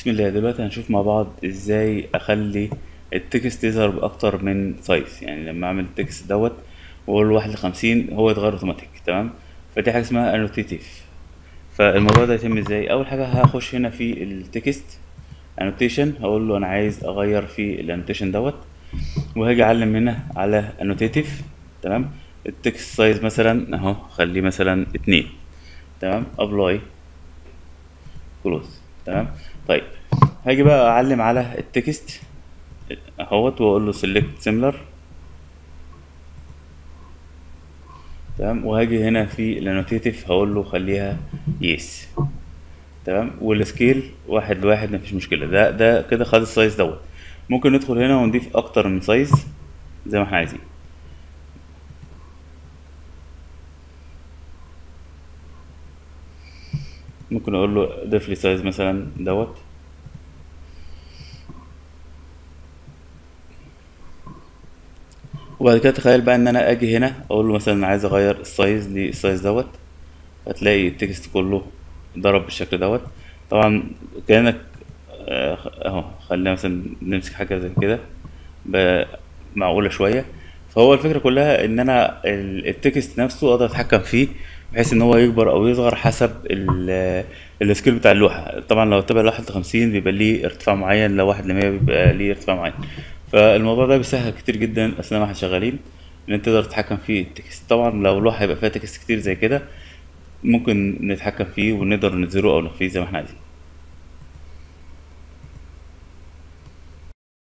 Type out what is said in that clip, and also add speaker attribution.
Speaker 1: بسم الله دلوقتي هنشوف مع بعض ازاي اخلي التكست يظهر باكتر من سايز يعني لما اعمل التكست دوت واقول له واحد لخمسين هو يتغير اوتوماتيك تمام فدي حاجه اسمها انوتيتيف فالموضوع ده يتم ازاي اول حاجه هخش هنا في التكست انوتيشن هقول له انا عايز اغير في الانوتيشن دوت وهاجي اعلم هنا على انوتيتيف تمام التكست سايز مثلا اهو خليه مثلا اتنين تمام ابلاي كلوز تمام طيب هاجي بقى اعلم على التكست اهوت واقول له سيلكت سيميلر تمام وهاجي هنا في الانوتيتيف هقول له خليها يس تمام والسكيل واحد لواحد مفيش مشكله ده ده كده خد السايز دوت ممكن ندخل هنا ونضيف اكتر من سايز زي ما احنا عايزين ممكن اقول له ضيف لي سايز مثلا دوت وبعد كده تخيل بقى ان انا اجي هنا اقول له مثلا عايز اغير السايز للسايز دوت هتلاقي التكست كله ضرب بالشكل دوت طبعا كانك آه، اهو خلينا مثلا نمسك حاجه زي كده ب- معقوله شويه فهو الفكره كلها ان انا ال- التكست نفسه اقدر اتحكم فيه بحيث ان هو يكبر او يصغر حسب ال- السكيل بتاع اللوحه طبعا لو تبع لوحه لخمسين بيبقى ليه ارتفاع معين لو واحد لمية بيبقى ليه ارتفاع معين فالموضوع ده بيسهل كتير جدا اثناء ما احنا شغالين ان انت تقدر تتحكم في التكست طبعا لو لوحه هيبقى فيها تكست كتير زي كده ممكن نتحكم فيه ونقدر نزيره او نخفيه زي ما احنا عايزين